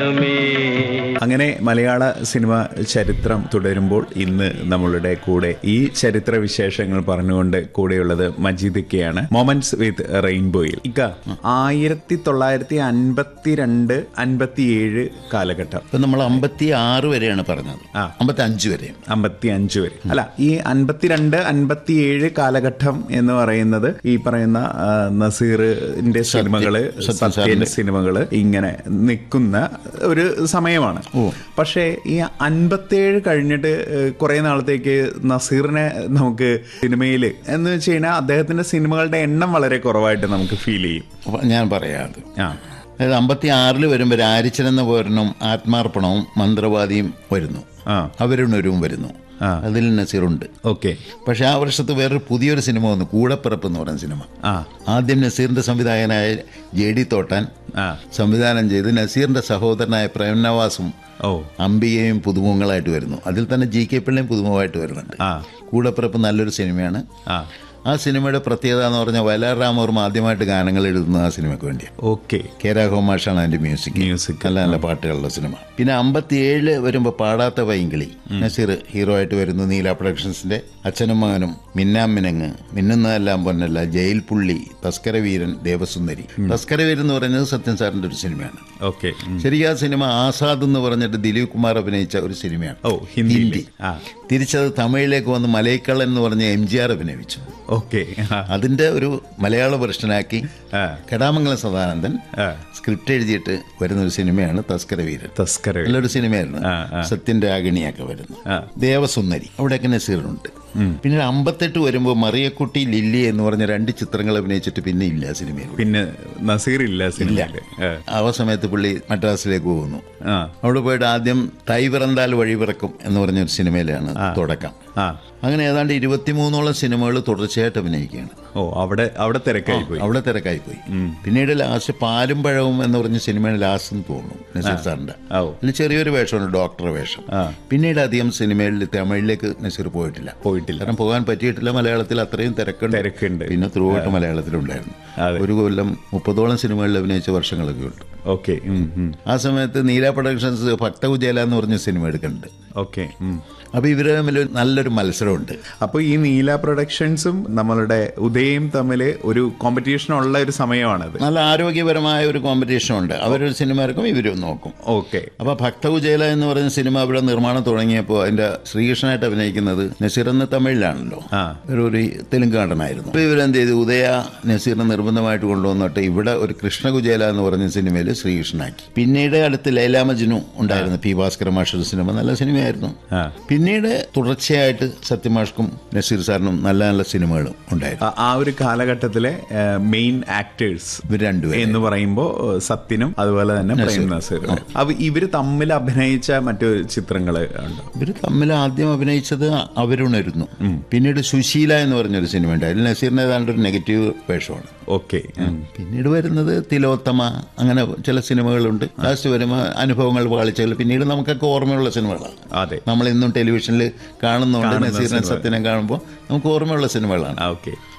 അങ്ങനെ മലയാള സിനിമ ചരിത്രം തുടരുമ്പോൾ ഇന്ന് നമ്മളുടെ കൂടെ ഈ ചരിത്ര വിശേഷങ്ങൾ പറഞ്ഞുകൊണ്ട് കൂടെയുള്ളത് മജീദിക്കയാണ് മൊമെന്റ്സ് വിത്ത് റെയിൻബോയിൽ ഇക്ക ആയിരത്തി തൊള്ളായിരത്തി അൻപത്തിരണ്ട് അൻപത്തിയേഴ് കാലഘട്ടം ഇപ്പൊ നമ്മൾ അമ്പത്തി ആറ് വരെയാണ് പറഞ്ഞത് ആ. അമ്പത്തി അഞ്ച് വരെയും അമ്പത്തി അഞ്ച് വരെ അല്ല ഈ അൻപത്തിരണ്ട് അൻപത്തിയേഴ് കാലഘട്ടം എന്ന് പറയുന്നത് ഈ പറയുന്ന ആ, നസീറിന്റെ സിനിമകള് സത്യം സത്യൻ സാറിന്റെ. സിനിമകള് ഇങ്ങനെ നിൽക്കുന്ന ഒരു സമയമാണ് പക്ഷേ ഈ അൻപത്തിയേഴ് കഴിഞ്ഞിട്ട് കുറെ നാളത്തേക്ക് നസീറിനെ നമുക്ക് സിനിമയിൽ എന്ന് വെച്ച് കഴിഞ്ഞാൽ അദ്ദേഹത്തിന്റെ സിനിമകളുടെ എണ്ണം വളരെ കുറവായിട്ട് നമുക്ക് ഫീൽ ചെയ്യും അപ്പൊ ഞാൻ പറയാത് ആ അതായത് അമ്പത്തി ആറിൽ വരുമ്പോൾ രാരിച്ചൻ എന്ന പോരനും ആത്മാർപ്പണവും മന്ത്രവാദിയും വരുന്നു ആ അവരുണരും വരുന്നു ആ. അതിൽ നസീറുണ്ട് ഓക്കെ പക്ഷെ ആ വർഷത്ത് വേറൊരു പുതിയൊരു സിനിമ വന്നു കൂടപ്പിറപ്പ് എന്ന് പറയുന്ന സിനിമ ആ ആദ്യം നസീറിന്റെ സംവിധായകനായ ജെ ഡി തോട്ടാൻ ആ സംവിധാനം ചെയ്ത് നസീറിന്റെ സഹോദരനായ പ്രേം നവാസും ഓ അംബികയും പുതുമുഖങ്ങളായിട്ട് വരുന്നു അതിൽ തന്നെ ജി കെ പിള്ളയും പുതുമുഖമായിട്ട് വരുന്നുണ്ട് ആ കൂടപ്പിറപ്പ് നല്ലൊരു സിനിമയാണ് ആ ആ സിനിമയുടെ പ്രത്യേകത എന്ന് പറഞ്ഞാൽ വയലാർ രാമവർമ്മ ആദ്യമായിട്ട് ഗാനങ്ങൾ എഴുതുന്നത് ആ സിനിമയ്ക്ക് വേണ്ടിയാണ് ഓക്കെ കെ രാഘവമാഷാണ് അതിന്റെ മ്യൂസിക് മ്യൂസിക് നല്ല നല്ല പാട്ടുകളുള്ള സിനിമ പിന്നെ അമ്പത്തിയേഴ് വരുമ്പോൾ പാടാത്ത വൈങ്കിളി നസീർ ഹീറോ ആയിട്ട് വരുന്നു നീല പ്രൊഡക്ഷൻസിന്റെ അച്ഛനും മകനും മിന്നാം മിനങ്ങ് മിന്നുന്നതെല്ലാം പൊന്നല്ല ജയിൽ പുള്ളി തസ്കരവീരൻ ദേവസുന്ദരി തസ്കരവീരൻ എന്ന് പറയുന്നത് സത്യൻ സാറിന്റെ ഒരു സിനിമയാണ് ഓക്കെ ശരിക്കും ആ സിനിമ ആസാദ് എന്ന് പറഞ്ഞിട്ട് ദിലീപ് കുമാർ അഭിനയിച്ച ഒരു സിനിമയാണ് ഓ ഹിന്ദി ഹിന്ദി ആ തിരിച്ചത് തമിഴിലേക്ക് വന്ന് മലൈക്കള്ളൻ എന്ന് പറഞ്ഞ എം ജി ആർ അഭിനയിച്ചു ഓക്കെ അതിന്റെ ഒരു മലയാള വെർഷനാക്കി ആ കടാമംഗലം സദാനന്ദൻ ആ സ്ക്രിപ്റ്റ് എഴുതിയിട്ട് വരുന്ന ഒരു സിനിമയാണ് തസ്കരവീരൻ തസ്കര നല്ലൊരു സിനിമയായിരുന്നു ആ, ആ. സത്യന്റെ അഗ്നിയൊക്കെ വരുന്നു ആ. ദേവസുന്ദരി അവിടെയൊക്കെ നസീറുണ്ട് പിന്നെ അമ്പത്തെട്ട് വരുമ്പോൾ മറിയക്കുട്ടി ലില്ലി എന്ന് പറഞ്ഞ രണ്ട് ചിത്രങ്ങൾ അഭിനയിച്ചിട്ട് പിന്നെ ഇല്ല സിനിമയിൽ പിന്നെ നസീർ ഇല്ല സിനിമയില് ആ. ആ സമയത്ത് പുള്ളി മദ്രാസിലേക്ക് പോകുന്നു ആ അവിടെ പോയിട്ട് ആദ്യം തൈ പിറന്താൽ വഴി പിറക്കും എന്ന് പറഞ്ഞൊരു സിനിമയിലാണ് തുടക്കം ആ അങ്ങനെ ഏതാണ്ട് ഇരുപത്തിമൂന്നോളം സിനിമകൾ തുടർച്ചയായിട്ട് അഭിനയിക്കുകയാണ് ഓ അവിടെ അവിടെ തിരക്കായി പോയി അവിടെ തിരക്കായി പോയി പിന്നീട് ലാസ്റ്റ് പാലും പഴവും എന്ന് പറഞ്ഞ സിനിമയാണ് ലാസ്റ്റ് എന്ന് തോന്നുന്നു നസീർ സാറിന്റെ ഓ അതിൽ ചെറിയൊരു വേഷമാണ് ഡോക്ടർ വേഷം ആ. പിന്നീട് അധികം സിനിമയിൽ തമിഴിലേക്ക് നസീർ പോയിട്ടില്ല പോയിട്ടില്ല കാരണം പോകാൻ പറ്റിയിട്ടില്ല മലയാളത്തിൽ അത്രയും തിരക്കുണ്ട് തിരക്കുണ്ട് പിന്നെ ത്രൂ ഔട്ട് മലയാളത്തിലുണ്ടായിരുന്നു അതെ. ഒരു കൊല്ലം മുപ്പതോളം സിനിമകളിൽ അഭിനയിച്ച വർഷങ്ങളൊക്കെ ഉണ്ട് ഓക്കെ ആ സമയത്ത് നീല പ്രൊഡക്ഷൻസ് ഭക്തകുജേല എന്ന് പറഞ്ഞ സിനിമ എടുക്കുന്നുണ്ട് ഓക്കെ അപ്പൊ ഇവര് തമ്മിൽ നല്ലൊരു മത്സരമുണ്ട് അപ്പൊ ഈ നീല പ്രൊഡക്ഷൻസും നമ്മളുടെ ഉദയം തമ്മിൽ ഒരു കോമ്പറ്റീഷൻ ഉള്ള ഒരു സമയമാണത് നല്ല ആരോഗ്യപരമായ ഒരു കോമ്പറ്റീഷൻ ഉണ്ട് അവരൊരു സിനിമ ഇറക്കും ഇവരും നോക്കും ഓക്കെ അപ്പൊ ഭക്തകുജേല എന്ന് പറയുന്ന സിനിമ ഇവിടെ നിർമ്മാണം തുടങ്ങിയപ്പോൾ അതിന്റെ ശ്രീകൃഷ്ണനായിട്ട് അഭിനയിക്കുന്നത് നസീർ എന്ന തമിഴിലാണല്ലോ ആ ഒരു ഒരു തെലുങ്ക് നടനായിരുന്നു അപ്പൊ ഇവരെന്ത് ചെയ്തു ഉദയ നസീറിനെ നിർബന്ധമായിട്ട് കൊണ്ടുവന്നിട്ട് ഇവിടെ ഒരു കൃഷ്ണകുജേല എന്ന് പറഞ്ഞ സിനിമയിൽ ശ്രീകൃഷ്ണനാക്കി പിന്നീട് അടുത്ത് ലൈല മജ്നു ഉണ്ടായിരുന്നു പി ഭാസ്കര മാഷൊരു സിനിമ നല്ല സിനിമയായിരുന്നു ആ പിന്നീട് തുടർച്ചയായിട്ട് സത്യമാഷ്ക്കും നസീർ സാറിനും നല്ല നല്ല സിനിമകളും ഉണ്ടായിരുന്നു ആ- ആ ഒരു കാലഘട്ടത്തിലെ മെയിൻ ആക്ടേഴ്സ് ഇവർ രണ്ടുപേരും എന്ന് പറയുമ്പോൾ സത്യനും അതുപോലെ തന്നെ പ്രേം നസീർ അപ്പൊ ഇവര് തമ്മിൽ അഭിനയിച്ച മറ്റു ചിത്രങ്ങള് ഉണ്ടോ ഇവര് തമ്മിൽ ആദ്യം അഭിനയിച്ചത് അവരുണരുന്നു പിന്നീട് സുശീല എന്ന് പറഞ്ഞൊരു സിനിമ ഉണ്ട് അതിൽ നസീറിന് ഏതാണ്ട് ഒരു നെഗറ്റീവ് വേഷമാണ് ഓക്കെ പിന്നീട് വരുന്നത് തിലോത്തമ അങ്ങനെ ചില സിനിമകളുണ്ട് ലാസ്റ്റ് വരുമ്പോൾ അനുഭവങ്ങൾ പാളിച്ചകൾ പിന്നീട് നമുക്കൊക്കെ ഓർമ്മയുള്ള സിനിമകളാണ് അതെ നമ്മൾ ഇന്നും ടെലിവിഷനിൽ കാണുന്നുണ്ട് നസീറിനെ സത്യനെ കാണുമ്പോൾ നമുക്ക് ഓർമ്മയുള്ള സിനിമകളാണ് ഓക്കെ